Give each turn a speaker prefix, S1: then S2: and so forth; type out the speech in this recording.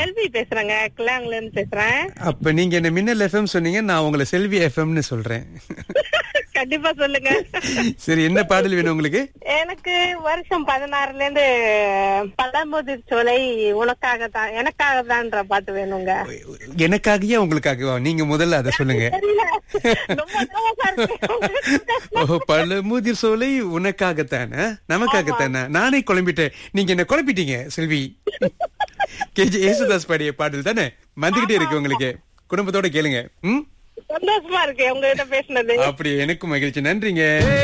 S1: செல்வி பேசுறேங்க கிளாங்ல இருந்து பேசுறேன்
S2: அப்ப நீங்க என்ன மின்னல் எஃப்எம் சொன்னீங்க நான் உங்களை செல்வி எஃப்எம்னு சொல்றேன்
S1: கண்டிப்பா சொல்லுங்க
S2: சரி என்ன பாடல் வேணும் உங்களுக்கு
S1: எனக்கு வருஷம் பதினாறுல இருந்து பழமுதிர் சோலை உனக்காக தான் எனக்காக தான்ற பாட்டு வேணுங்க
S2: எனக்காகவே உங்களுக்காகவா நீங்க முதல்ல அதை சொல்லுங்க
S1: தெரியல ரொம்ப nervous ஆ இருக்கு.
S2: ஓ பல முதிர் சோலை உனக்காகத்தானே நமக்காகத்தானே நானே குழம்பிட்டேன் நீங்க என்ன குழப்பிட்டீங்க செல்வி கேஜி ஏசுதாஸ் பாடிய பாடல் தானே வந்துகிட்டே இருக்கு உங்களுக்கு குடும்பத்தோட கேளுங்க ம்
S1: சந்தோஷமா இருக்கு உங்ககிட்ட பேசுனது
S2: அப்படி எனக்கும் மகிழ்ச்சி நன்றிங்க